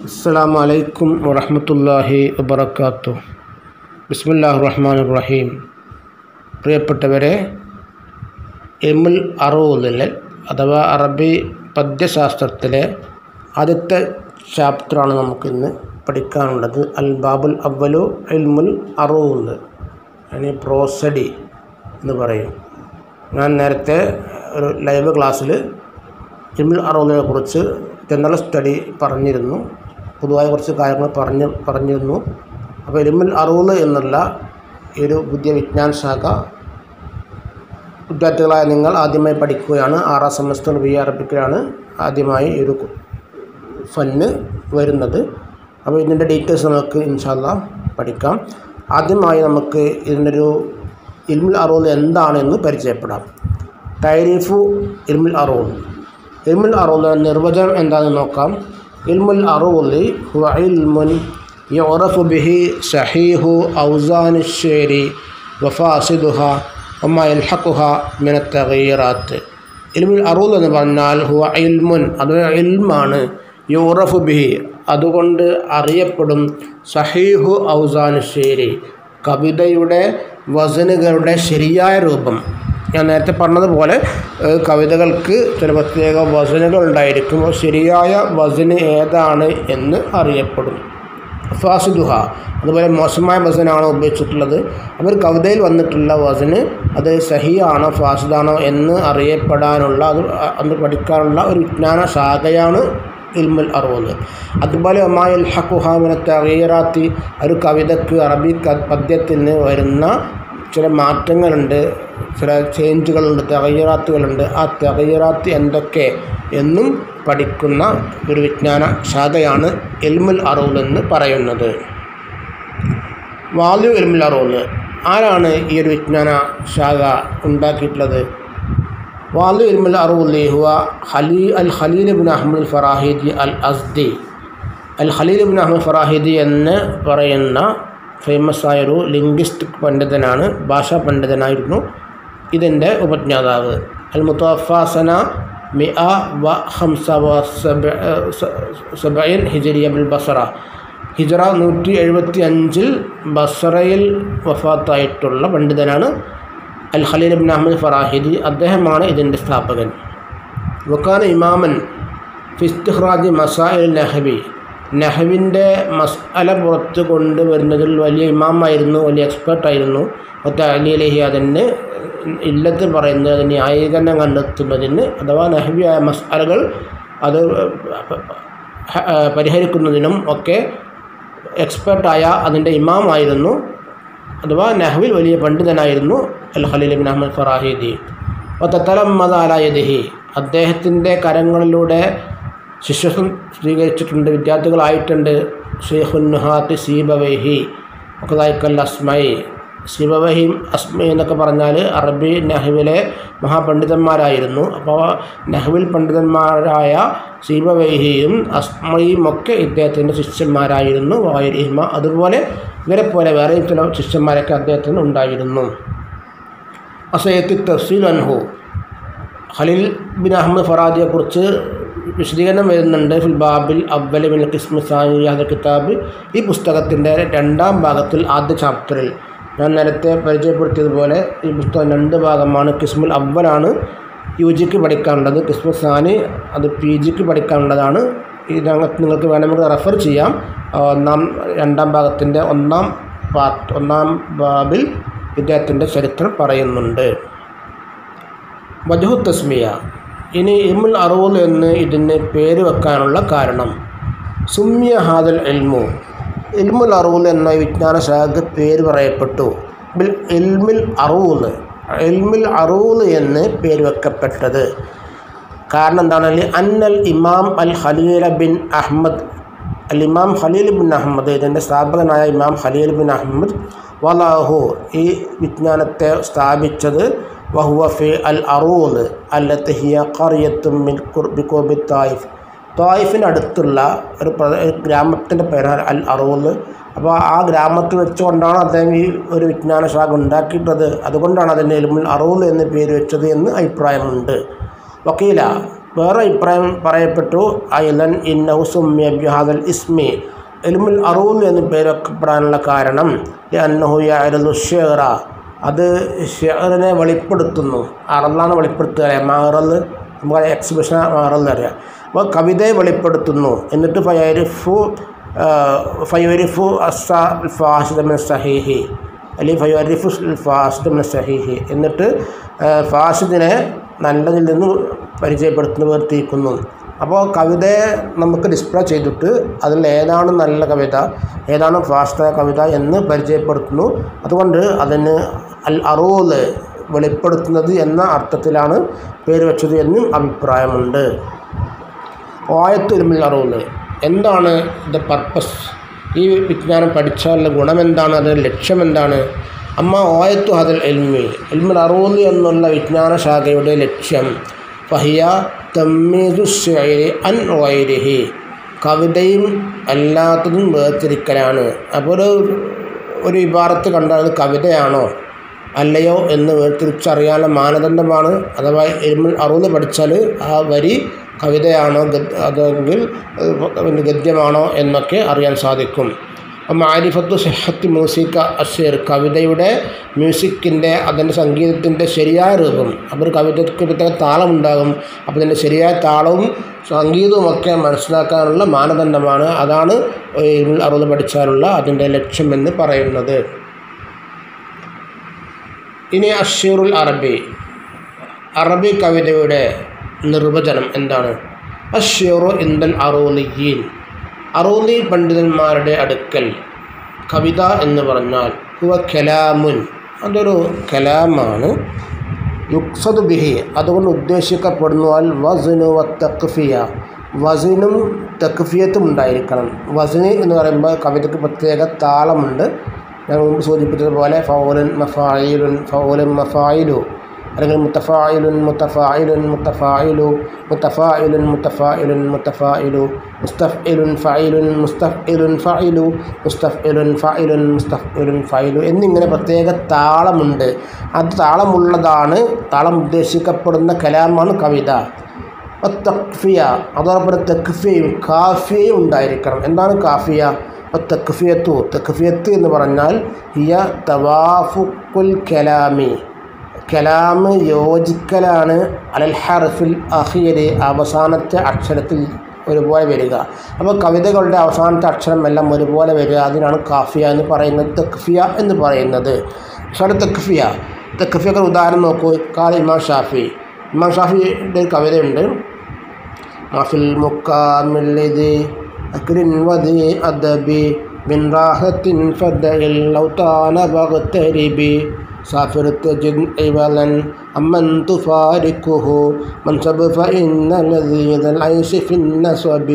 അസ്സാം വലൈക്കും വറഹമത്തല്ലാഹി വബർക്കാത്തു ബിസ്മില്ലാഹ് റഹ്മാൻ റഹീം പ്രിയപ്പെട്ടവരെ എമുൽ അറൂദിൽ അഥവാ അറബി പദ്യശാസ്ത്രത്തിലെ ആദ്യത്തെ ചാപ്റ്ററാണ് നമുക്കിന്ന് പഠിക്കാനുള്ളത് അൽ ബാബുൽ അവലു ഇൽമുൽ അറൂദ് yani പ്രോസഡി എന്ന് പറയും ഞാൻ നേരത്തെ ഒരു ലൈവ് ക്ലാസ്സിൽ ഇൽമുൽ അറൂദിനെ കുറിച്ച് ജനറൽ സ്റ്റഡി പറഞ്ഞിരുന്നു പൊതുവായ കുറച്ച് കാര്യങ്ങൾ പറഞ്ഞ് പറഞ്ഞിരുന്നു അപ്പോൾ ഇൽമുൽ അറൂദ് എന്നുള്ള ഈ ഒരു പുതിയ വിജ്ഞാന ശാഖ വിദ്യാർത്ഥികളായ നിങ്ങൾ ആദ്യമായി പഠിക്കുകയാണ് ആറാം സെമസ്റ്റർ ബി അറബിക്കിലാണ് ആദ്യമായി ഈ ഒരു ഫന്ന് വരുന്നത് അപ്പോൾ ഇതിൻ്റെ ഡീറ്റെയിൽസ് നമുക്ക് ഇൻഷാല്ല പഠിക്കാം ആദ്യമായി നമുക്ക് ഇതിൻ്റെ ഒരു ഇൽമുൽ അറൂദ് എന്താണെന്ന് പരിചയപ്പെടാം തൈരീഫു ഇൽമുൽ അറൂദ് ഇൽമുൽ അറൂദ് നിർവചനം എന്താണെന്ന് നോക്കാം ഇൽമുൽ അറൂദ് ഹുവ ഇൽമുൻ യുറഫു ബിഹി സഹീഹു ഔസാൻ ഷേരി വഫാസിദുഹ വമ യൽഹഖുഹ മിന തഗീറാത്ത് ഇൽമുൽ അറൂദ് എന്ന് പറഞ്ഞാൽ ഹുവ ഇൽമുൻ അത് ഇൽമാണ് യൂറഫു ബിഹി അതുകൊണ്ട് അറിയപ്പെടും സഹീഹു ഔസാൻ ഷേരി കവിതയുടെ വസനുകളുടെ ശരിയായ രൂപം ഞാൻ നേരത്തെ പറഞ്ഞതുപോലെ ഏഹ്, കവിതകൾക്ക് ചില പ്രത്യേക വസനുകൾ ഉണ്ടായിരിക്കും അപ്പോൾ ശരിയായ വസന് ഏതാണ് എന്ന് അറിയപ്പെടും ഫാസിദുഹ അതുപോലെ മോശമായ വസനാണോ ഉപയോഗിച്ചിട്ടുള്ളത് അവർ കവിതയിൽ വന്നിട്ടുള്ള വസന് അത് സഹിയാണോ ഫാസിദാണോ എന്ന് അറിയപ്പെടാനുള്ള അത് അത് പഠിക്കാനുള്ള ഒരു വിജ്ഞാന ശാഖയാണ് ഇൽമുൽ അറുപത് അതുപോലെ ഒമായൽ ഹക്കുഹാമിന തകീറാത്തി ഒരു കവിതക്ക് അറബി ക- പദ്യത്തിന് വരുന്ന ചില മാറ്റങ്ങളുണ്ട് ചില ചേഞ്ചുകളുണ്ട് തകയ്യറാത്തുകളുണ്ട് ആ തകയ്യറാത്ത് എന്തൊക്കെ എന്നും പഠിക്കുന്ന ഒരു വിജ്ഞാന ശാഖയാണ് എൽമുൽ അറൂൽ എന്ന് പറയുന്നത് വാല്യു എൽമുൽ അറൂൽ ആരാണ് ഈ ഒരു വിജ്ഞാന ശാഖ ഉണ്ടാക്കിയിട്ടുള്ളത് വാല്യു എൽമുൽ അറൂൽ ഹുവ ഖലീ al Khalil bin Ahmad Farahidi al Azdi al Khalil bin Ahmad Farahidi എന്ന് പറയുന്ന ഫേമസ് ആയൊരു ലിംഗ്വിസ്റ്റിക് പണ്ഡിതനാണ് ഭാഷാ പണ്ഡിതനായിരുന്നു ഇതിൻ്റെ ഉപജ്ഞാതാവ് അൽ മുത്തഫാസന മിഅ വ ഹംസ വ സബ സബൈൻ ഹിജരിയ ബിൽ ബസറ ഹിജറ നൂറ്റി എഴുപത്തി അഞ്ചിൽ ബസറയിൽ വഫാത്തായിട്ടുള്ള പണ്ഡിതനാണ് al Khalil bin Ahmad Farahidi അദ്ദേഹമാണ് ഇതിൻ്റെ സ്ഥാപകൻ വക്കാന ഇമാമൻ ഫിസ്തിഹ്റാജ് മസാഇൽ നഹബി നഹവിൻ്റെ മസ്അല പുറത്ത് കൊണ്ടുവരുന്നതിൽ വലിയ ഇമാമായിരുന്നു വലിയ എക്സ്പേർട്ടായിരുന്നു ഒറ്റ അലിയലഹി അതിന് ഇല്ലത്ത് പറയുന്നത് അതിന് ന്യായീകരണം കണ്ടെത്തുന്നതിന് അഥവാ നഹബിയായ മസ്അലകൾ അത് പരിഹരിക്കുന്നതിനും ഒക്കെ എക്സ്പേർട്ടായ അതിൻ്റെ ഇമാമായിരുന്നു അഥവാ നഹ്വിൽ വലിയ പണ്ഡിതനായിരുന്നു al Khalil bin Ahmad Farahidi ഒത്തലമ്മദാലായദിഹി അദ്ദേഹത്തിൻ്റെ കരങ്ങളിലൂടെ ശിഷ്യത്വം സ്വീകരിച്ചിട്ടുണ്ട് വിദ്യാർത്ഥികളായിട്ടുണ്ട് ഷെയ്ഖുന്നുഹാത്ത് സീബവൈഹി ഒക്കതായിക്കൽ അസ്മൈ സീബവഹിം അസ്മൈ എന്നൊക്കെ പറഞ്ഞാൽ അറബി നഹ്വിലെ മഹാപണ്ഡിതന്മാരായിരുന്നു അപ്പോൾ നഹ്വിൽ പണ്ഡിതന്മാരായ സീബവൈഹിയും അസ്മയും ഒക്കെ ഇദ്ദേഹത്തിൻ്റെ ശിഷ്യന്മാരായിരുന്നു വായുരിഹിമ അതുപോലെ ഇവരെ പോലെ വേറെയും ചില ശിഷ്യന്മാരൊക്കെ അദ്ദേഹത്തിന് ഉണ്ടായിരുന്നു അസയത്തി തഫ്സീൽ അൻഹു ഖലീൽ ബിൻ അഹമ്മദ് ഫറാദിയെക്കുറിച്ച് വിശദീകരണം വരുന്നുണ്ട് ഫിൽ ബാബിൽ അവൽ ബിൻ കിസ്മു സാനിയാദ കിതാബ് ഈ പുസ്തകത്തിൻ്റെ രണ്ടാം ഭാഗത്തിൽ ആദ്യ ചാപ്റ്ററിൽ ഞാൻ നേരത്തെ പരിചയപ്പെടുത്തിയതുപോലെ ഈ പുസ്തകം രണ്ട് ഭാഗമാണ് കിസ്മുൽ അവലാണ് യു ജിക്ക് പഠിക്കാനുള്ളത് കിസ്മു സാനി അത് പി ജിക്ക് പഠിക്കാനുള്ളതാണ് ഇതിനകത്ത് നിങ്ങൾക്ക് വേണമെങ്കിൽ റെഫർ ചെയ്യാം ആ, ഒന്നാം രണ്ടാം ഭാഗത്തിൻ്റെ ഒന്നാം പാർട്ട് ഒന്നാം ബാബിൽ ഇദ്ദേഹത്തിൻ്റെ ചരിത്രം പറയുന്നുണ്ട് വജഹു തസ്മിയ ഇനി ഇമുൽ അറൂൽ എന്ന് ഇതിന് പേര് വെക്കാനുള്ള കാരണം സുമ്യ ഹാദൽ എൽമു ഇൽമുൽ അറൂൽ എന്ന വിജ്ഞാന ശാഖ പേര് പറയപ്പെട്ടു ബിൽ ഇൽമിൽ അറൂൽ ഇൽമിൽ അറൂൽ എന്ന് പേര് വെക്കപ്പെട്ടത് കാരണം എന്താണ് അന്നൽ ഇമാം അൽ ഖലീല ബിൻ അഹമ്മദ് അൽ ഇമാം ഖലീൽ ബിൻ അഹമ്മദ് ഇതിൻ്റെ സ്ഥാപകനായ ഇമാം ഖലീൽ ബിൻ അഹമ്മദ് വലാഹു ഈ വിജ്ഞാനത്തെ സ്ഥാപിച്ചത് വഹുവ ഫി അൽ അറൂദ് അല്ലത്ത് ഹിയ ഖറിയത്തും മിൻ ബിക്കോബി തായിഫ് തായിഫിനടുത്തുള്ള ഒരു പ്ര- ഒരു ഗ്രാമത്തിൻ്റെ പേരാണ് അൽ അറൂദ് അപ്പോൾ ആ ഗ്രാമത്തിൽ വെച്ചുകൊണ്ടാണ് അദ്ദേഹം ഈ ഒരു വിജ്ഞാന ശാഖ ഉണ്ടാക്കിയിട്ടത് അതുകൊണ്ടാണ് അതിന് എലുമുൽ അറൂദ് എന്ന് പേര് വെച്ചത് എന്ന് അഭിപ്രായമുണ്ട് വക്കീല വേറെ അഭിപ്രായം പറയപ്പെട്ടു അയലൻ ഇന്നഹു സുമ്യ ബിഹാദൽ ഇസ്മി എൽമുൽ അറൂൽ എന്ന് പേരൊക്കെപ്പെടാനുള്ള കാരണം അന്നഹു യാരലു ഷെയറ അത് ഷെയറിനെ വെളിപ്പെടുത്തുന്നു അറലാണ് വെളിപ്പെടുത്തുക മാറൽ നമുക്ക് എക്സിബിഷൻ മാറൽ അറിയാം അപ്പോൾ കവിതയെ വെളിപ്പെടുത്തുന്നു എന്നിട്ട് ഫയരിഫു ഫയരിഫു അസ ഫാഷിദമിൻ സഹീഹി അല്ലെങ്കിൽ ഫയരിഫു ഫാഷിദമിൻ സഹീഹി എന്നിട്ട് ഫാഷിദിനെ നല്ലതിൽ നിന്ന് പരിചയപ്പെടുത്തുന്നു വേർതിരിക്കുന്നു അപ്പോൾ കവിതയെ നമുക്ക് ഡിസ്പ്ലേ ചെയ്തിട്ട് അതിൽ ഏതാണ് നല്ല കവിത ഏതാണ് ഫാസ്റ്റ് കവിത എന്ന് പരിചയപ്പെടുത്തുന്നു അതുകൊണ്ട് അതിന് അൽ അറൂല് വെളിപ്പെടുത്തുന്നത് എന്ന അർത്ഥത്തിലാണ് പേര് വെച്ചത് എന്നും അഭിപ്രായമുണ്ട് ഓയത്തുരുമിൽ അറൂല് എന്താണ് ഇത് പർപ്പസ് ഈ വിജ്ഞാനം പഠിച്ചാലുള്ള ഗുണം എന്താണ് അതിൻ്റെ ലക്ഷ്യം എന്താണ് അമ്മ ഓയത്തു അതിൽ എൽമി എൽമിൽ അറൂല് എന്നുള്ള വിജ്ഞാന ശാഖയുടെ ലക്ഷ്യം ഫഹിയ തമ്മീദു ഷെയരി അൻ വൈരിഹി കവിതയും അല്ലാത്തതും വേർതിരിക്കലാണ് അപ്പോൾ ഒരു ഒരു ഇബാറത്ത് കണ്ടാൽ അത് കവിതയാണോ അല്ലയോ എന്ന് വേർതിരിച്ചറിയാനുള്ള മാനദണ്ഡമാണ് അഥവാ എരുമിൽ അറുപത് പഠിച്ചാൽ ആ വരി കവിതയാണോ ഗദ് അതെങ്കിൽ പിന്നെ ഗദ്യമാണോ എന്നൊക്കെ അറിയാൻ സാധിക്കും മാരിഫത്ത് സെഹത്ത് മ്യൂസിക് അഷേർ കവിതയുടെ മ്യൂസിക്കിൻ്റെ അതിൻ്റെ സംഗീതത്തിൻ്റെ ശരിയായ രൂപം അപ്പോൾ ഒരു കവിതയ്ക്ക് പ്രത്യേക താളമുണ്ടാകും അപ്പോൾ അതിൻ്റെ ശരിയായ താളവും സംഗീതവുമൊക്കെ മനസ്സിലാക്കാനുള്ള മാനദണ്ഡമാണ് അതാണ് അറുപത് പഠിച്ചാലുള്ള അതിൻ്റെ ലക്ഷ്യമെന്ന് പറയുന്നത് ഇനി അഷീറുൽ അറബി അറബി കവിതയുടെ നിർവചനം എന്താണ് അഷീറു ഇന്ദൽ അറൂലിയീൻ അറൂലി പണ്ഡിതന്മാരുടെ അടുക്കൽ കവിത എന്ന് പറഞ്ഞാൽ ഹുവ കലാമുൻ അതൊരു കലാമാണ് യുക്സദ് ബിഹി അതുകൊണ്ട് ഉദ്ദേശിക്കപ്പെടുന്നു അൽ വസിനു വ തക്ഫിയ വസിനും തക്ഫിയത്തും ഉണ്ടായിരിക്കണം വസിന് എന്ന് പറയുമ്പോൾ കവിതയ്ക്ക് പ്രത്യേക താളമുണ്ട് ഞാൻ മുമ്പ് സൂചിപ്പിച്ചതുപോലെ ഫൗലുൻ മഫായിലുൻ ഫൗലുൻ മഫായിലു അല്ലെങ്കിൽ മുത്തഫായിലുൻ മുത്തഫായിലുൻ മുത്തഫായിലു മുത്തഫായിലുൻ മുത്തഫായിലുൻ മുത്തഫായിലു മുസ്തഫ്ഇലുൻ ഫൈലുൻ മുസ്തഫ്ഇലുൻ ഫൈലു മുസ്തഫ്ഇലുൻ ഫൈലുൻ മുസ്തഫ്ഇലുൻ ഫൈലു എന്നിങ്ങനെ പ്രത്യേക താളമുണ്ട് അത് താളമുള്ളതാണ് താളം ഉദ്ദേശിക്കപ്പെടുന്ന കലാമാണ് കവിത തക്ഫിയ അതോടൊപ്പം തെക്ഫിയയും കാഫിയയും ഉണ്ടായിരിക്കണം എന്താണ് കാഫിയ തക്ഫിയത്തു തക്ഫിയത്ത് എന്ന് പറഞ്ഞാൽ ഹിയ തവാഫുക്കുൽ കലാമി കലാമ് യോജിക്കലാണ് അലൽ ഹർഫിൽ അഹിയര് അവസാനത്തെ അക്ഷരത്തിൽ ഒരുപോലെ വരിക അപ്പോൾ കവിതകളുടെ അവസാനത്തെ അക്ഷരം എല്ലാം ഒരുപോലെ വരിക അതിനാണ് കാഫിയ എന്ന് പറയുന്നത് തക്ഫിയ എന്ന് പറയുന്നത് പക്ഷേ തക്ഫിയ തക്ഫിയൊക്കെ ഉദാഹരണം നോക്കൂ കാല ഇമാം ഷാഫി ഇമാം ഷാഫിയുടെ ഒരു കവിതയുണ്ട് മഫിൽ മുക്കാമില്ലത് അക്രിൻ വദി അദബി من راحة فدع الأوطان واغتربي سافر تجد عولا أمن تفارقه منصب فإن لذيذ العيش في النصب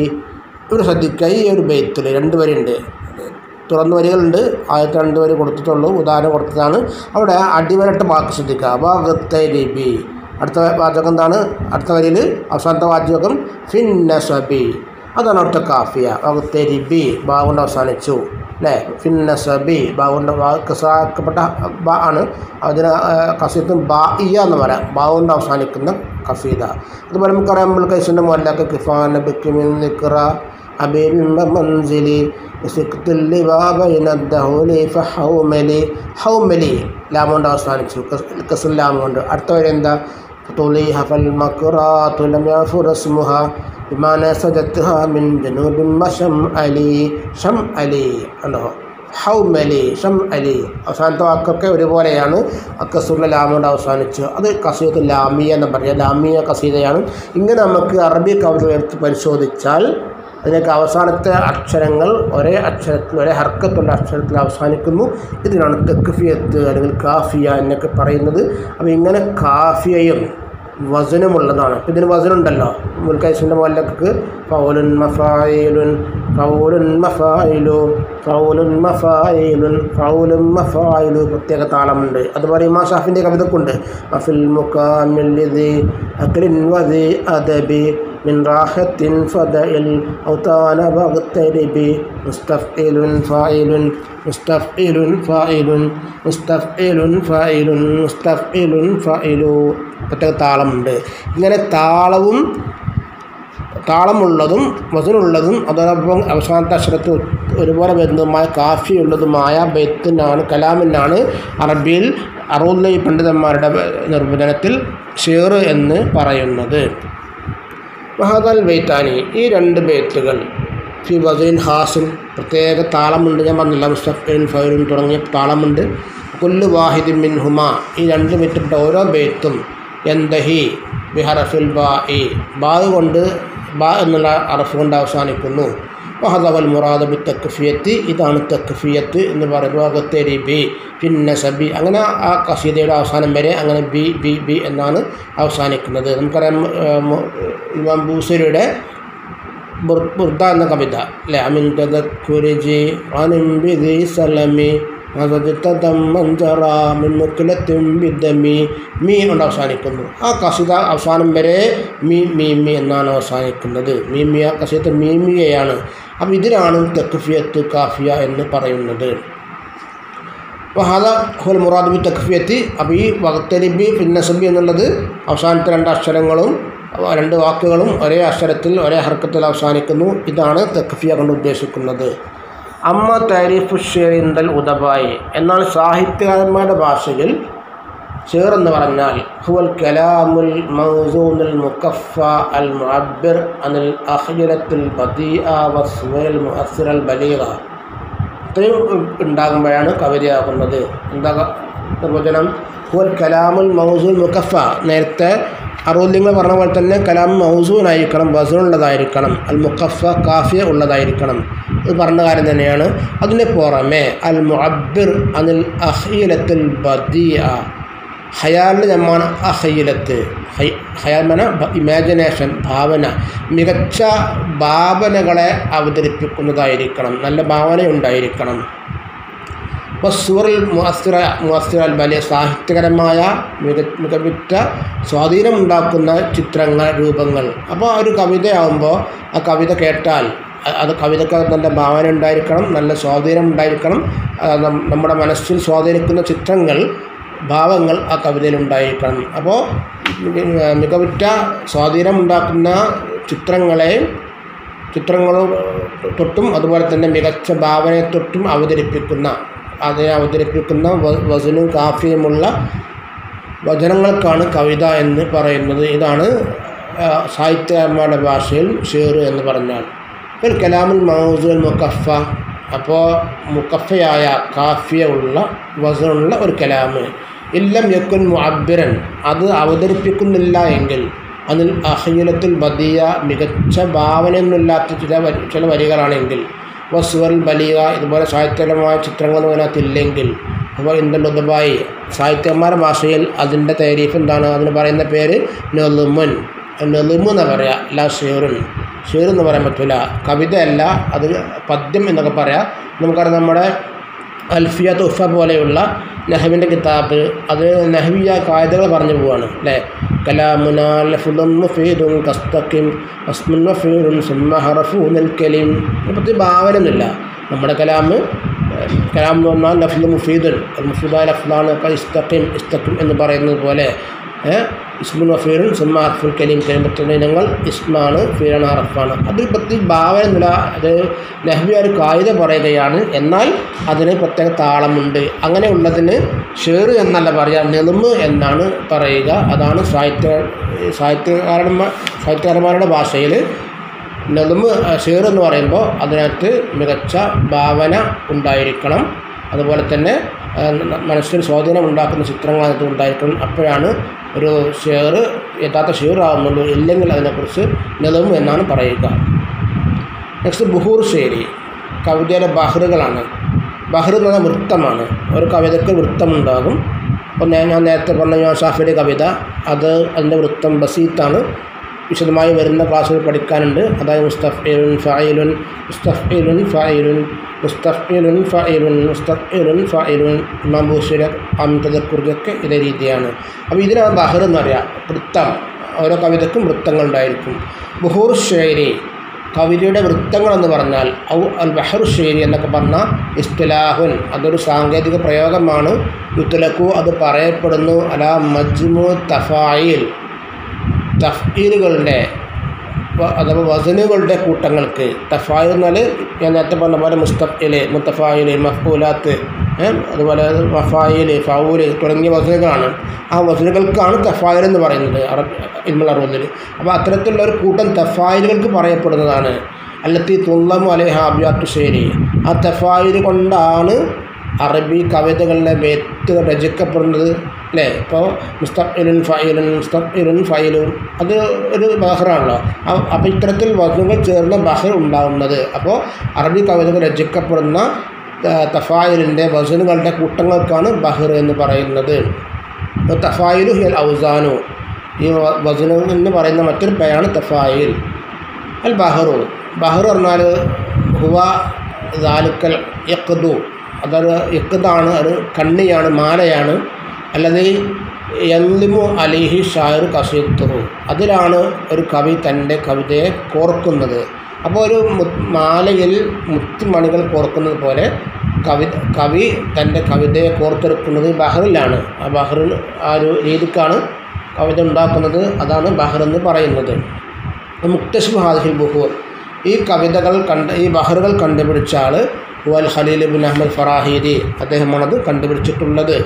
ഒരു ശ്രദ്ധിക്കുക ഈ ഒരു ബെയ്ത്തിൽ രണ്ട് വരിയുണ്ട് തുറന്ന വരികളുണ്ട് ആദ്യത്തെ രണ്ട് വരി കൊടുത്തിട്ടുള്ളൂ ഉദാഹരണം കൊടുത്തതാണ് അവിടെ അടിവരട്ട് വാക്ക് ശ്രദ്ധിക്കുക വാഗത്തരിബി അടുത്ത വാചകം എന്താണ് അടുത്ത വരിയിൽ അവസാനത്തെ വാചകം ഫിന്നസബി അതാണ് അവിടുത്തെ കാഫിയ വാഗത്തരിബി ബാ കൊണ്ട് അവസാനിച്ചു അല്ലേ ഫിന്നസബി ബാ കൊണ്ട് കസാക്കപ്പെട്ട ബ ആണ് അതിന് കസീത്തും ബാ ഇയ എന്ന് പറയാം ബാ കൊണ്ട് അവസാനിക്കുന്ന കസീദ അതുപോലെ നമുക്കറിയാം നമ്മൾ കൈസിൻ്റെ മുല്ലാക്ക് കിഫാൻ ബിക്കിമിൻ നിക്റ حبيب منزلي مسكت اللواء بين الدهول فحوملي حوملي ലാം കൊണ്ട് അവസാനിച്ചു കസുൽ ലാം കൊണ്ട് അടുത്ത വരെ എന്താ طليها فالمكرات لم يعفر اسمها بما نسجتها من جنوب وشمالي شمالي ഉണ്ടോ ഹൗമലി ഷം അലി അവസാനത്തെ വാക്കൊക്കെ ഒരുപോലെയാണ് അക്കസുള്ള ലാം കൊണ്ട് അവസാനിച്ചു അത് കസീദ് ലാമിയ എന്ന് പറയുക ലാമിയ കസീദയാണ് ഇങ്ങനെ നമുക്ക് അറബി കവിത എടുത്ത് പരിശോധിച്ചാൽ അതിനൊക്കെ അവസാനത്തെ അക്ഷരങ്ങൾ ഒരേ അക്ഷരത്തിൽ ഒരേ ഹർക്കത്തുള്ള അക്ഷരത്തിൽ അവസാനിക്കുന്നു ഇതിനാണ് തെക്കുഫിയത്ത് അല്ലെങ്കിൽ കാഫിയ എന്നൊക്കെ പറയുന്നത് അപ്പോൾ ഇങ്ങനെ കാഫിയയും വസനുമുള്ളതാണ് അപ്പം ഇതിന് വസനുണ്ടല്ലോ മുൽക്കൈസിൻ്റെ മുല്ലക്ക് ഫൗലുൻ മഫായിലുൻ ഫൗലുൻ മഫായിലു ഫൗലുൻ മഫായിലുൻ ഫൗലുൻ മഫായിലു പ്രത്യേക താളമുണ്ട് അതുപോലെ ഇമാ ഷാഫിൻ്റെ കവിതക്കുണ്ട് മഫിൽ മുക്കാമില്ലി അക്ലിൻ വദി അദബി من راحة فدعل أوطان واغترب مستفئل فاعل مستفئل فاعل مستفئل فاعل مستفئل فاعل പ്രത്യേക താളമുണ്ട് ഇങ്ങനെ താളവും താളമുള്ളതും വസനുള്ളതും അതോടൊപ്പം അവസാനത്തെ അക്ഷരത്തിൽ ഒരുപോലെ വരുന്നതുമായ കാഫിയുള്ളതുമായ ബെത്തിനാണ് കലാമിനാണ് അറബിയിൽ അറുപത് പണ്ഡിതന്മാരുടെ നിർവചനത്തിൽ ഷേർ എന്ന് പറയുന്നത് മഹാദൽ ബെയ്ത്താനി ഈ രണ്ട് ബെയ്ത്തുകൾ ഫി വസീൻ ഹാസിൻ പ്രത്യേക താളമുണ്ട് ഞാൻ പറഞ്ഞില്ല മുസ്തഫിൻ ഫൈറും തുടങ്ങിയ താളമുണ്ട് കുല്ലു വാഹിദിൻ മിൻ ഹുമ ഈ രണ്ട് ബെയ്ത്തിൽപ്പെട്ട ഓരോ ബെയ്ത്തും എന്തഹി ബിഹറഫിൽ ബാ ഇ ബാ കൊണ്ട് ബാ എന്നുള്ള അറഫ് കൊണ്ട് അവസാനിക്കുന്നു വഹദവൽ മുറാദ് ബി തക്ഫിയത്ത് ഇതാണ് തക്ഫിയത്ത് എന്ന് പറയുന്നത് അകത്തേരി ബി പിന്നെ സബി അങ്ങനെ ആ കസീതയുടെ അവസാനം വരെ അങ്ങനെ ബി ബി ബി എന്നാണ് അവസാനിക്കുന്നത് നമുക്കറിയാം ഏഹ്, മു- ഇമാം ബൂസരിയുടെ ബുർ- ബുർദ എന്ന കവിത അല്ലെ അമിൻ തദക്കുരിജി അനിം ബിദി സലമി ബിദ്ദമി മീ കൊണ്ട് അവസാനിക്കുന്നു ആ കസിത അവസാനം വരെ മീ മീ മീ എന്നാണ് അവസാനിക്കുന്നത് മീ മീ ആ കസിത മീമിയയാണ് അപ്പം ഇതിനാണ് തെക്കുഫിയത്ത് കാഫിയ എന്ന് പറയുന്നത് വഹാദ ഹുൽ മുറാദ് ബി തക്ഫിയത്തി അപ്പോൾ ഈ വക്തരിബി പിന്നസബി എന്നുള്ളത് അവസാനത്തെ രണ്ട് അക്ഷരങ്ങളും അവ രണ്ട് വാക്കുകളും ഒരേ അക്ഷരത്തിൽ ഒരേ ഹർക്കത്തിൽ അവസാനിക്കുന്നു ഇതാണ് തക്ഫിയ കൊണ്ട് ഉദ്ദേശിക്കുന്നത് അമ്മ താരിഫു ഷെറിന്തൽ ഉദബായി എന്നാൽ സാഹിത്യകാരന്മാരുടെ ഭാഷയിൽ ഷെയർ എന്ന് പറഞ്ഞാൽ ഹുവൽ കലാമുൽ മൗസൂനുൽ മുക്കഫ അൽ മുഅബ്ബിർ അനിൽ അഹ്ജലത്തുൽ ബദീഅ വസ്വൽ മുഅസ്സിർ അൽ ബലീഗ ഇത്രയും ഉണ്ടാകുമ്പോഴാണ് കവിതയാകുന്നത് എന്താ നിർവചനം ഹുവൽ കലാമുൽ മൗസൂൻ മുക്കഫ നേരത്തെ അറുപതിങ്ങൾ പറഞ്ഞ പോലെ തന്നെ കലാം മൗസൂനായിരിക്കണം വസനുള്ളതായിരിക്കണം അൽ മുക്കഫ കാഫിയ ഉള്ളതായിരിക്കണം ഇത് പറഞ്ഞ കാര്യം തന്നെയാണ് അതിന് പുറമെ അൽ മുഅബ്ബിർ അനിൽ അഹീലത്തുൽ ബദിയ ഹയാലിൻ്റെ ജമ്മാണ് അഹയിലത്ത് ഹൈ ഹയാൽ മന ഇമാജിനേഷൻ ഭാവന മികച്ച ഭാവനകളെ അവതരിപ്പിക്കുന്നതായിരിക്കണം നല്ല ഭാവന ഉണ്ടായിരിക്കണം അപ്പോൾ സൂറിൽ മുഅസ്സിറ മുഅസ്സിറ അൽ വലിയ സാഹിത്യകരമായ മിക മികവുറ്റ സ്വാധീനമുണ്ടാക്കുന്ന ചിത്രങ്ങൾ രൂപങ്ങൾ അപ്പോൾ ഒരു കവിതയാകുമ്പോൾ ആ കവിത കേട്ടാൽ അ- അത് കവിതക്ക് നല്ല ഭാവന ഉണ്ടായിരിക്കണം നല്ല സ്വാധീനം ഉണ്ടായിരിക്കണം ആ, നം- നമ്മുടെ മനസ്സിൽ സ്വാധീനിക്കുന്ന ചിത്രങ്ങൾ ഭാവങ്ങൾ ആ കവിതയിൽ ഉണ്ടായിരിക്കണം അപ്പോൾ മികവുറ്റ സ്വാധീനമുണ്ടാക്കുന്ന ചിത്രങ്ങളെ ചിത്രങ്ങളും തൊട്ടും അതുപോലെ തന്നെ മികച്ച ഭാവനയെ തൊട്ടും അവതരിപ്പിക്കുന്ന അതിനെ അവതരിപ്പിക്കുന്ന വ- വസനും കാഫിയുമുള്ള വചനങ്ങൾക്കാണ് കവിത എന്ന് പറയുന്നത് ഇതാണ് ആ, സാഹിത്യകാരന്മാരുടെ ഭാഷയിൽ ഷേർ എന്ന് പറഞ്ഞാൽ ഒരു കലാമുൽ മൗസുൽ മുക്കഫ അപ്പോൾ മുക്കഫയായ കാഫിയ ഉള്ള വസനുള്ള ഒരു കലാമ് ഇല്ലം യക്കുൻ മുഅബ്ബിറൻ അത് അവതരിപ്പിക്കുന്നില്ല എങ്കിൽ അതിൽ അഹീലത്തിൽ ബദിയ മികച്ച ഭാവനയൊന്നുമില്ലാത്ത ചില വരി- ചില വരികളാണെങ്കിൽ വസ്വൽ ബലിക ഇതുപോലെ സാഹിത്യപരമായ ചിത്രങ്ങളൊന്നും അതിനകത്തില്ലെങ്കിൽ അപ്പോൾ ഇന്ദുബായി സാഹിത്യന്മാരുടെ ഭാഷയിൽ അതിൻ്റെ തരീഫ് എന്താണ് അതിന് പറയുന്ന പേര് നെളുമുൻ നെളുമു എന്ന് പറയാം അല്ല ഷേറുൻ ഷേർ എന്ന് പറയാൻ പറ്റില്ല കവിതയല്ല അത് പദ്യം എന്നൊക്കെ പറയാം നമുക്കറിയാം നമ്മുടെ അൽഫിയ തുഫ പോലെയുള്ള നെഹവിൻ്റെ കിതാബ് അത് നെഹവിയ കായതകൾ പറഞ്ഞു പോവാണ് അല്ലേ കലാമുനാലഫുലും മുഫീദും കസ്തക്കിം അസ്മുൻ മഫീറും സുമ്മ ഹറഫൂനൽ കലീം പ്രത്യേക ഭാവനയൊന്നുമില്ല നമ്മുടെ കലാമ് ഏഹ്, കലാം എന്ന് പറഞ്ഞാൽ ലഫ്ലു മുഫീദുൻ മുഫീദായ ലഫ്ലാണ് ഇസ്തഖിം ഇസ്തഖിം എന്ന് പറയുന്നത് പോലെ ഏഹ്, ഇസ്മുൻ വഫീറുൻ സുമ്മ ഹർഫുൽ കലീം കഴിയുമ്പോഴത്തേന് ഇനങ്ങൾ ഇസ്മാണ് ഫീറാണ് ഹർഫാണ് അതിൽ പ്രത്യേക ഭാവനയൊന്നുമില്ല അത് നെഹ്വി ഒരു കായിക പറയുകയാണ് എന്നാൽ അതിന് പ്രത്യേക താളമുണ്ട് അങ്ങനെയുള്ളതിന് ഷേർ എന്നല്ല പറയുക നെളുമ് എന്നാണ് പറയുക അതാണ് സാഹിത്യ സാഹിത്യകാരന്മാർ സാഹിത്യകാരന്മാരുടെ ഭാഷയിൽ നെളുമ് ഷേർ എന്ന് പറയുമ്പോൾ അതിനകത്ത് മികച്ച ഭാവന ഉണ്ടായിരിക്കണം അതുപോലെ തന്നെ ആ, ന- മനസ്സിൽ സ്വാധീനം ഉണ്ടാക്കുന്ന ചിത്രങ്ങൾ അതിനകത്ത് ഉണ്ടായിരിക്കണം അപ്പോഴാണ് ഒരു ഷെയർ യഥാർത്ഥ ഷെയർ ആകുന്നുള്ളൂ ഇല്ലെങ്കിൽ അതിനെക്കുറിച്ച് നെളുമ് എന്നാണ് പറയുക നെക്സ്റ്റ് ബുഹൂർ ശൈലി കവിതയിലെ ബഹ്റുകളാണ് ബഹ്ർ എന്ന് പറഞ്ഞാൽ വൃത്തമാണ് ഒരു കവിതയ്ക്ക് വൃത്തമുണ്ടാകും അപ്പോൾ ഞാൻ ഞാൻ നേരത്തെ പറഞ്ഞ ഞാൻ ഷാഫിയുടെ കവിത അത് അതിൻ്റെ വൃത്തം ബസീത്താണ് വിശദമായി വരുന്ന ക്ലാസ്സുകൾ പഠിക്കാനുണ്ട് അതായത് മുസ്തഫീലുൻ ഫായിലുൻ മുസ്തഫീലുൻ ഫായിലുൻ മുസ്തഫീലുൻ ഫായിലുൻ മുസ്തഫീലുൻ ഫായിലുൻ ഇമാം ബൂഷിയുടെ അമിതക്കുറിച്ചൊക്കെ ഇതേ രീതിയാണ് അപ്പോൾ ഇതിനാണ് ബഹർ എന്ന് പറയുക വൃത്തം ഓരോ കവിതയ്ക്കും വൃത്തങ്ങളുണ്ടായിരിക്കും ബുഹൂർ ഷേരി കവിതയുടെ വൃത്തങ്ങൾ എന്ന് പറഞ്ഞാൽ ഔ അൽ ബഹർ ഷേരി എന്നൊക്കെ പറഞ്ഞ ഇസ്തിലാഹുൻ അതൊരു സാങ്കേതിക പ്രയോഗമാണ് യുത്തലക്കു അത് പറയപ്പെടുന്നു അല മജ്മു തഫായിൽ തഫീലുകളുടെ വ- അഥവാ വസനുകളുടെ കൂട്ടങ്ങൾക്ക് തഫായിൽ എന്നാൽ ഞാൻ നേരത്തെ പറഞ്ഞ പോലെ മുസ്തഫില് മുത്തഫായിൽ മഫൂലാത്ത് ഏ, അതുപോലെ മഫായിൽ ഫൗല് തുടങ്ങിയ വസനുകളാണ് ആ വസനുകൾക്കാണ് തഫായിൽ എന്ന് പറയുന്നത് അറബ് ഇൽമുൽ അറുപതിൽ അപ്പോൾ അത്തരത്തിലുള്ള ഒരു കൂട്ടം തഫായിലുകൾക്ക് പറയപ്പെടുന്നതാണ് അല്ലത്തി തുള്ളമു അലേഹ അബ്യാത്തു ശേരി ആ തഫായിൽ കൊണ്ടാണ് അറബി കവിതകളിലെ ബേത്തുകൾ രചിക്കപ്പെടുന്നത് അല്ലേ ഇപ്പോൾ മുസ്തഖിലുൻ ഫൈലുൻ മുസ്തഖിലുൻ ഫൈലുൻ അത് ഒരു ബഹറാണല്ലോ അപ്പോൾ ഇത്തരത്തിൽ വസ്തുക്കൾ ചേർന്ന ബഹർ ഉണ്ടാകുന്നത് അപ്പോൾ അറബി കവിതകൾ രചിക്കപ്പെടുന്ന തഫായിലിൻ്റെ വസനുകളുടെ കൂട്ടങ്ങൾക്കാണ് ബഹർ എന്ന് പറയുന്നത് അപ്പോൾ തഫായിലു ഹിയൽ ഔസാനു ഈ വസനു എന്ന് പറയുന്ന മറ്റൊരു പേരാണ് തഫായിൽ അൽ ബഹറു ബഹർ പറഞ്ഞാൽ ഹുവ ദാലുക്കൽ യക്ദു അതൊരു യക്താണ് അത് കണ്ണിയാണ് മാലയാണ് അല്ലാതെ യല്ലിമു അലിഹി ഷായർ കസീത്തുഹു അതിലാണ് ഒരു കവി തൻ്റെ കവിതയെ കോർക്കുന്നത് അപ്പോൾ ഒരു മു- മാലയിൽ മുത്തുമണികൾ കോർക്കുന്നത് പോലെ കവി കവി തൻ്റെ കവിതയെ കോർത്തെടുക്കുന്നത് ബഹറിലാണ് ആ ബഹറിൽ ആ ഒരു രീതിക്കാണ് കവിത ഉണ്ടാക്കുന്നത് അതാണ് ബഹർ എന്ന് പറയുന്നത് മുക്തഷിബ് ഹാദിഹിൽ ബുഹൂർ ഈ കവിതകൾ കണ്ട ഈ ബഹറുകൾ കണ്ടുപിടിച്ച ആൾ വൽ ഖലീൽ ബിൻ അഹമ്മദ് ഫറാഹിദി അദ്ദേഹമാണത് കണ്ടുപിടിച്ചിട്ടുള്ളത്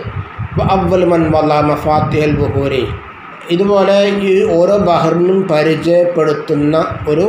അവൽ മൻ വല്ല മഫാത്തിഹൽ ബുഹൂരി ഇതുപോലെ ഈ ഓരോ ബഹറിനും പരിചയപ്പെടുത്തുന്ന ഒരു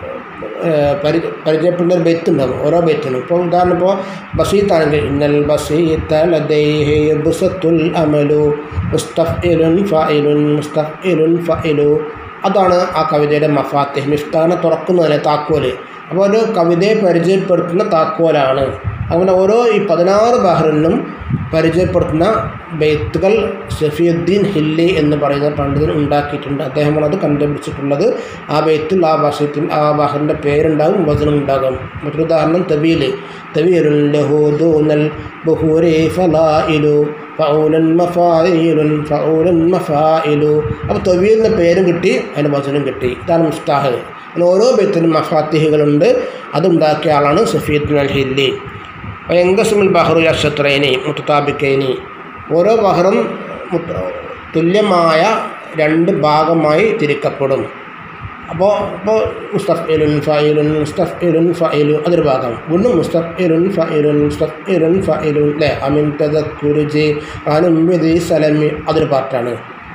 ഏഹ്, പരി പരിചയപ്പെടുന്ന ഒരു ബെത്ത് ഉണ്ടാകും ഓരോ ബെത്തിനും ഇപ്പോൾ ഉദാഹരണം ഇപ്പോൾ ബസീത്താണെങ്കിൽ ഇന്നൽ ബസീത്ത ലദൈഹി ബുസത്തുൽ അമലു മുസ്തഫിലുൻ ഫഇലുൻ മുസ്തഫിലുൻ ഫഇലു അതാണ് ആ കവിതയുടെ മഫാത്തിഹ് മിഫ്താനെ തുറക്കുന്നതിലെ താക്കോല് അപ്പോൾ ഒരു കവിതയെ പരിചയപ്പെടുത്തുന്ന താക്കോലാണ് അങ്ങനെ ഓരോ ഈ പതിനാറ് ബഹറിനും പരിചയപ്പെടുത്തുന്ന ബെയ്ത്തുകൾ ഷഫീദ്ദീൻ ഹില്ലി എന്ന് പറയുന്ന പണ്ഡിതൻ ഉണ്ടാക്കിയിട്ടുണ്ട് അദ്ദേഹമാണ് അത് കണ്ടുപിടിച്ചിട്ടുള്ളത് ആ ബെയ്ത്തിൽ ആ ബഷത്തിൽ ആ ബഹറിൻ്റെ പേരുണ്ടാകും വചനം ഉണ്ടാകും മറ്റൊരു ഉദാഹരണം തവീല് തവീലുൻ ലഹൂദൂനൽ ബഹൂരി ഫലായിലു ഫൗലൻ മഫായിലുൻ ഫൗലൻ മഫായിലു അപ്പോൾ തവീൽ എന്ന പേരും കിട്ടി അതിന് വചനം കിട്ടി ഇതാണ് മുസ്താഹ് അങ്ങനെ ഓരോ ബെയ്ത്തിനും മഫാത്തിഹുകളുണ്ട് അതുണ്ടാക്കിയ ആളാണ് സഫീദ്ദീൻ അൽ ഹില്ലി വയങ്കസുൽ ബഹറു അഷത്രൈനി മുത്തത്താബിക്കൈനി ഓരോ ബഹറും മുത്ത- തുല്യമായ രണ്ട് ഭാഗമായി തിരിക്കപ്പെടും അപ്പോൾ ഇപ്പോൾ മുസ്തഫിലുൻ ഫൈലുൻ മുസ്തഫിലുൻ ഫൈലു അതൊരു ഭാഗം വീണ്ടും മുസ്തഫിലുൻ ഫൈലുൻ മുസ്തഫിലുൻ ഫൈലുൻ അല്ലേ അമിൻ തദക്കുരുജി അനും വിധി സലമി അതൊരു പാട്ടാണ്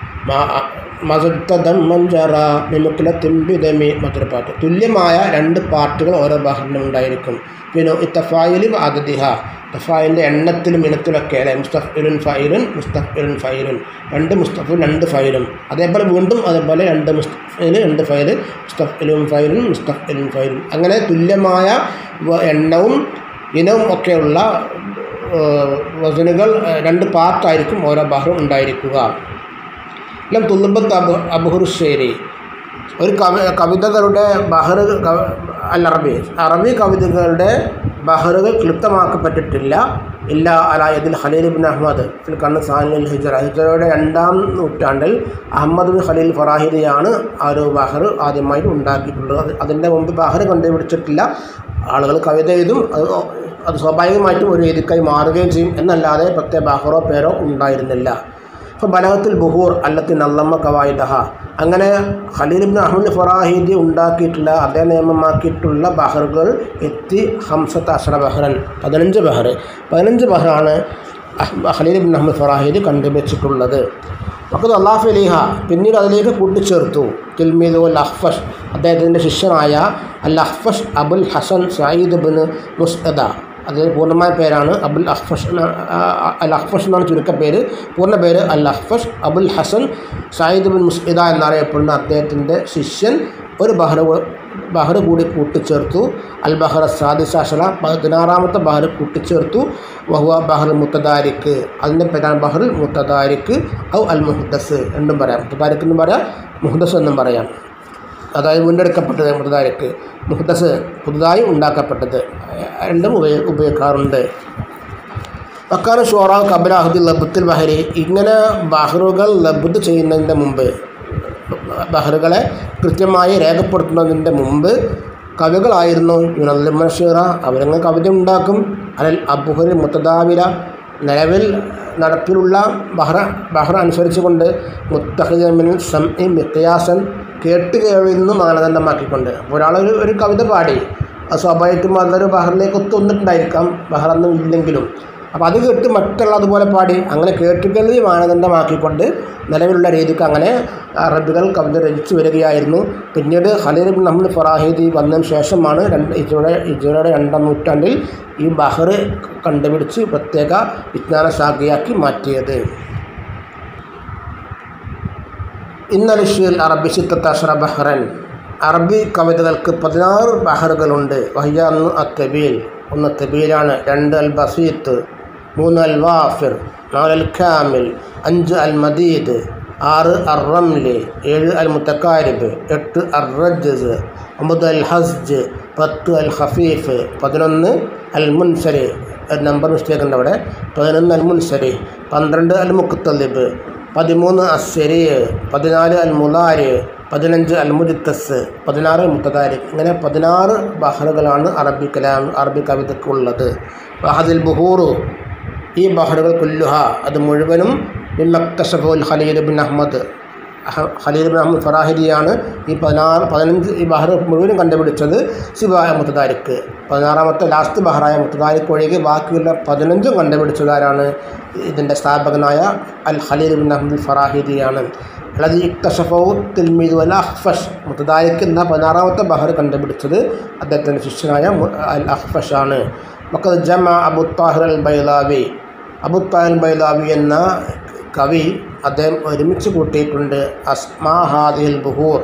മസത്തദം മഞ്ചറ മിമുക്കിലത്തിൻ ബിദമി മറ്റൊരു പാട്ട് തുല്യമായ രണ്ട് പാട്ടുകൾ ഓരോ ബഹറിനും ഉണ്ടായിരിക്കും പിന്നെ ഈ തഫായിലും ആദദിഹ തഫായിലിൻ്റെ എണ്ണത്തിലും ഇനത്തിലൊക്കെ അല്ലെ മുസ്തഫിലുൻ ഫൈലുൻ മുസ്തഫിലുൻ ഫൈലുൻ രണ്ട് മുസ്തഫിലും രണ്ട് ഫൈലും അതേപോലെ വീണ്ടും അതേപോലെ രണ്ട് മുസ്തഫിൽ രണ്ട് ഫൈല് മുസ്തഫിലും ഫൈലും മുസ്തഫിലും ഫൈലും അങ്ങനെ തുല്യമായ വ- എണ്ണവും ഇനവും ഒക്കെയുള്ള ഏഹ്, വസനുകൾ ഏഹ്, രണ്ട് പാർട്ടായിരിക്കും ഓരോ ബഹറും ഉണ്ടായിരിക്കുക ലം തുല്ലുബത്ത് അബു അബുഹുർഷേരി ഒരു കവി കവിതകളുടെ ബഹർ അൽ അറബി അറബി കവിതകളുടെ ബഹറുകൾ ക്ലിപ്തമാക്കപ്പെട്ടിട്ടില്ല ഇല്ല അലായദിൽ ഖലീൽ ബിൻ അഹമ്മദ് ഫിൽ കണ്ണ് സാനിൽ ഹിജറ ഹിജറയുടെ രണ്ടാം നൂറ്റാണ്ടിൽ അഹമ്മദ് ബിൻ ഖലീൽ ഫറാഹിദിയാണ് ആ ഒരു ബഹർ ആദ്യമായിട്ട് ഉണ്ടാക്കിയിട്ടുള്ളത് അത് അതിൻ്റെ മുമ്പ് ബഹർ കണ്ടുപിടിച്ചിട്ടില്ല ആളുകൾ കവിത എഴുതും അത് അത് സ്വാഭാവികമായിട്ടും ഒരു രീതിക്കായി മാറുകയും ചെയ്യും എന്നല്ലാതെ പ്രത്യേക ബഹറോ പേരോ ഉണ്ടായിരുന്നില്ല അപ്പോൾ ബലഹത്തുൽ ബുഹൂർ അല്ലത്തി നല്ലമ്മ കവായിദഹ അങ്ങനെ ഖലീൽ ഇബ്നു അഹമ്മദ് ഫറാഹിദി ഉണ്ടാക്കിയിട്ടുള്ള അതേ നിയമമാക്കിയിട്ടുള്ള ബഹറുകൾ എത്തി ഹംസത്ത് അഷറ ബഹ്റൻ പതിനഞ്ച് ബഹർ പതിനഞ്ച് ബഹറാണ് അഹ് ഖലീൽ ഇബ്നു അഹമ്മദ് ഫറാഹിദി കണ്ടുപിടിച്ചിട്ടുള്ളത് അപ്പോൾ അള്ളാഹു അലിഹ പിന്നീട് അതിലേക്ക് കൂട്ടിച്ചേർത്തു തിൽമീദ് ഉൽ അഹ്ഫഷ് അദ്ദേഹത്തിൻ്റെ ശിഷ്യനായ al Akhfash Abul Hasan Said bin Masada അത് പൂർണ്ണമായ പേരാണ് അബുൽ അഹ്ഫഷ് എന്ന- ആ- ആ- അൽ അഹ്ഫഷ് എന്നാണ് ചുരുക്കപ്പേര് പൂർണ്ണ പേര് al Akhfash Abul Hasan Said bin Masada എന്നറിയപ്പെടുന്ന അദ്ദേഹത്തിൻ്റെ ശിഷ്യൻ ഒരു ബഹ്റ ബഹർ കൂടി കൂട്ടിച്ചേർത്തു അൽ ബഹർ സാദിസ് അഷറ പതിനാറാമത്തെ ബഹർ കൂട്ടിച്ചേർത്തു വഹുവ ബഹർ മുത്തദാരിക്ക് അതിൻ്റെ പേരാണ് ബഹർ മുത്തദാരിക്ക് ഔ അൽ മുഹദ്ദസ് എന്നും പറയാം മുത്തദാരിക്ക് എന്നും പറയാം മുഹദ്ദസ് എന്നും പറയാം അതായത് വീണ്ടെടുക്കപ്പെട്ടത് മുത്തദാരിക്ക് മുഹദ്ദസ് പുതുതായി ഉണ്ടാക്കപ്പെട്ടത് രണ്ടും ഉപയോ ഉപയോഗിക്കാറുണ്ട് വക്കാന ഷോറാവ് കബല അഹദുൽ ലബുത്തുൽ ബഹരി ഇങ്ങനെ ബഹറുകൾ ലബുത്ത് ചെയ്യുന്നതിൻ്റെ മുമ്പ് ബഹറുകളെ കൃത്യമായി രേഖപ്പെടുത്തുന്നതിൻ്റെ മുമ്പ് കവികളായിരുന്നു യുനല്ലിമ ഷീറ അവരങ്ങ് കവിത ഉണ്ടാക്കും അലൽ അബുഹരി മുത്തദാവിര നിലവിൽ നടപ്പിലുള്ള ബഹ്റ ബഹ്റ അനുസരിച്ചുകൊണ്ട് മുത്തഹിദമിൻ സം ഇ മിക്കയാസൻ കേട്ട് കേൾവിൽ നിന്ന് മാനദണ്ഡമാക്കിക്കൊണ്ട് അപ്പോൾ ഒരാളൊരു ഒരു കവിത പാടി അത് സ്വാഭാവികമായിട്ടും അതൊരു ബഹറിലേക്ക് ഒത്തൊന്നിട്ടുണ്ടായിരിക്കാം ബഹറൊന്നും ഇല്ലെങ്കിലും അപ്പോൾ അത് കേട്ട് മറ്റുള്ള അതുപോലെ പാടി അങ്ങനെ കേട്ടുകേൾവി മാനദണ്ഡമാക്കിക്കൊണ്ട് നിലവിലുള്ള രീതിക്ക് അങ്ങനെ അറബികൾ കവിത രചിച്ചു വരികയായിരുന്നു പിന്നീട് ഖലീൽ ബിൻ അഹമ്മദ് ഫറാഹിദി വന്നതിന് ശേഷമാണ് രണ്ട് ഇജയുടെ ഇജയുടെ രണ്ടാം നൂറ്റാണ്ടിൽ ഈ ബഹർ കണ്ടുപിടിച്ച് പ്രത്യേക വിജ്ഞാന ശാഖയാക്കി മാറ്റിയത് ഇന്നലിഷിയിൽ അറബി സിത്തത്തഷറ ബഹ്റൻ അറബി കവിതകൾക്ക് പതിനാറ് ബഹറുകളുണ്ട് വഹിയ ഒന്ന് അത്തബീൽ ഒന്ന് തബീലാണ് രണ്ട് അൽ ബസീത്ത് മൂന്ന് അൽ വാഫിർ നാല് അൽ ഖാമിൽ അഞ്ച് അൽ മദീദ് ആറ് അർ റംല് ഏഴ് അൽ മുത്തക്കാരിബ് എട്ട് അർ റജ്സ് ഒമ്പത് അൽ ഹസ്ജ് പത്ത് അൽ ഖഫീഫ് പതിനൊന്ന് അൽ മുൻസരി ഒരു നമ്പർ മിസ്റ്റേക്ക് ഉണ്ട് അവിടെ പതിനൊന്ന് അൽ മുൻസരി പന്ത്രണ്ട് അൽ മുക്തലിബ് പതിമൂന്ന് അസ്സരി പതിനാല് അൽ മുലാര് പതിനഞ്ച് അൽ മുജിത്തസ് പതിനാറ് മുത്തതാരിഖ് ഇങ്ങനെ പതിനാറ് ബഹറുകളാണ് അറബി കലാം അറബി കവിതയ്ക്കുള്ളത് വഹദിൽ ബുഹൂറു ഈ ബഹറുകൾ കുല്ലുഹ അത് മുഴുവനും ബിമക്തഷഫുൽ ഖലീൽ ബിൻ അഹമ്മദ് അഹ- ഖലീൽ ബിൻ അഹമ്മദ് ഫറാഹിദിയാണ് ഈ പതിനാറ് പതിനഞ്ച് ഈ ബഹർ മുഴുവനും കണ്ടുപിടിച്ചത് സിബായ മുത്തതാരിക്ക് പതിനാറാമത്തെ ലാസ്റ്റ് ബഹറായ മുത്തതാരിക്ക് ഒഴികെ ബാക്കിയുള്ള പതിനഞ്ചും കണ്ടുപിടിച്ചതാരാണ് ഇതിൻ്റെ സ്ഥാപകനായ അൽ ഖലീൽ ബിൻ അഹമ്മദ് ഫറാഹിദിയാണ് അല്ലാതെ ഇക്തഷഫൗ തിൽമീദ് വൽ അഹ്ഫഷ് മുത്തതാരിക്ക് എന്ന പതിനാറാമത്തെ ബഹർ കണ്ടുപിടിച്ചത് അദ്ദേഹത്തിൻ്റെ ശിഷ്യനായ മു- അൽ അഹ്ഫഷ് ആണ് മക്കത് ജമ അബു താഹിർ അൽ ബൈലാവി അബു താഹിർ ബൈലാവി എന്ന കവി അദ്ദേഹം ഒരുമിച്ച് കൂട്ടിയിട്ടുണ്ട് അസ്മാ ഹാദിൽ ബുഹൂർ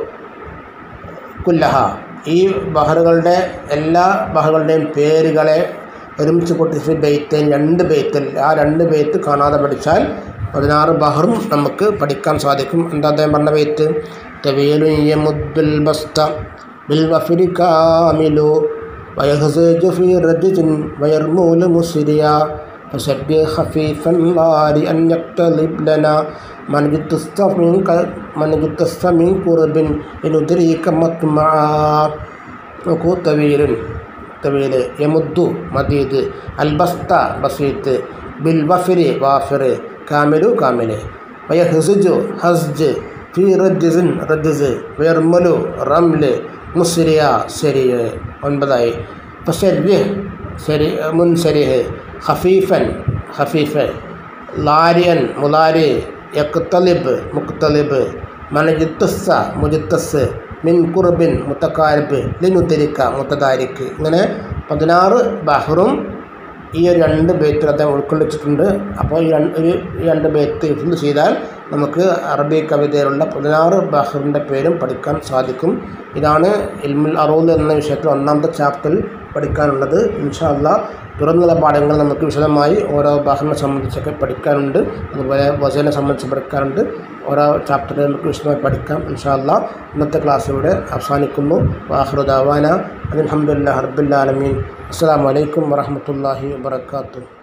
കുല്ലഹ ഈ ബഹറുകളുടെ എല്ലാ ബഹറുകളുടെയും പേരുകളെ ഒരുമിച്ച് കൂട്ടി ബെയ്ത്ത് രണ്ട് ബെയ്ത്തിൽ ആ രണ്ട് ബെയ്ത്ത് കാണാതെ പഠിച്ചാൽ പതിനാറ് ബഹറും നമുക്ക് പഠിക്കാൻ സാധിക്കും എന്താ അദ്ദേഹം പറഞ്ഞ ബെയ്ത്ത് തവീലു യമുദ്ദുൽ ബസ്ത ബിൽ വഫിരി കാമിലു ويهزج في رجج ويرمول مسريا فسبح خفيفا لاري أن يقتلب لنا من جدست منك من جدست من قرب لندريك مطمعا നോക്കൂ തവീരൻ തവീല് യമുദ്ദു മദീദ് അൽബസ്ത ബസീത്ത് ബിൽ വഫിരി വാഫിറ് കാമിലു കാമില് വയ ഹസുജു ഹസ്ജ് ഫി റജ്ജിസിൻ റജ്ജിസ് വെർമലു റംല് മുസ്രിയ ശരിയ് ഒൻപതായി ഫസരിഹ് ശരി മുൻസരിഹ് ഖഫീഫൻ ഖഫീഫ് ലാരിയൻ മുലാരി യക്തലിബ് മുക്തലിബ് മനജിത്തസ്സ മുജിത്തസ് മിൻ കുർബിൻ മുത്തക്കാരിബ് ലിനുത്തിരിക്ക മുത്തതാരിക്ക് ഇങ്ങനെ പതിനാറ് ബഹറും ഈ ഒരു രണ്ട് ബേത്തിൽ അദ്ദേഹം ഉൾക്കൊള്ളിച്ചിട്ടുണ്ട് അപ്പോൾ ഈ രണ്ട് ഒരു ഈ രണ്ട് ബേത്ത് ഇഫിൽ ചെയ്താൽ നമുക്ക് അറബി കവിതയിലുള്ള പതിനാറ് ബഹറിൻ്റെ പേരും പഠിക്കാൻ സാധിക്കും ഇതാണ് ഇൽമുൽ അറൂൽ എന്ന വിഷയത്തിൽ ഒന്നാമത്തെ ചാപ്റ്ററിൽ പഠിക്കാനുള്ളത് ഇൻഷാ അല്ലാ തുറന്നുള്ള പാഠങ്ങൾ നമുക്ക് വിശദമായി ഓരോ ബഹറിനെ സംബന്ധിച്ചൊക്കെ പഠിക്കാനുണ്ട് അതുപോലെ വസനെ സംബന്ധിച്ച് പഠിക്കാനുണ്ട് ഓരോ ചാപ്റ്ററിൽ നമുക്ക് വിശദമായി പഠിക്കാം ഇൻഷാ അല്ലാ ഇന്നത്തെ ക്ലാസ് ഇവിടെ അവസാനിക്കുന്നു വാഹ്റു ദാവാന അലഹമുല്ലാ റബ്ബുല്ലാലമീൻ അസ്സാം വലൈക്കും വറഹമത്തല്ലാഹി വാത്തു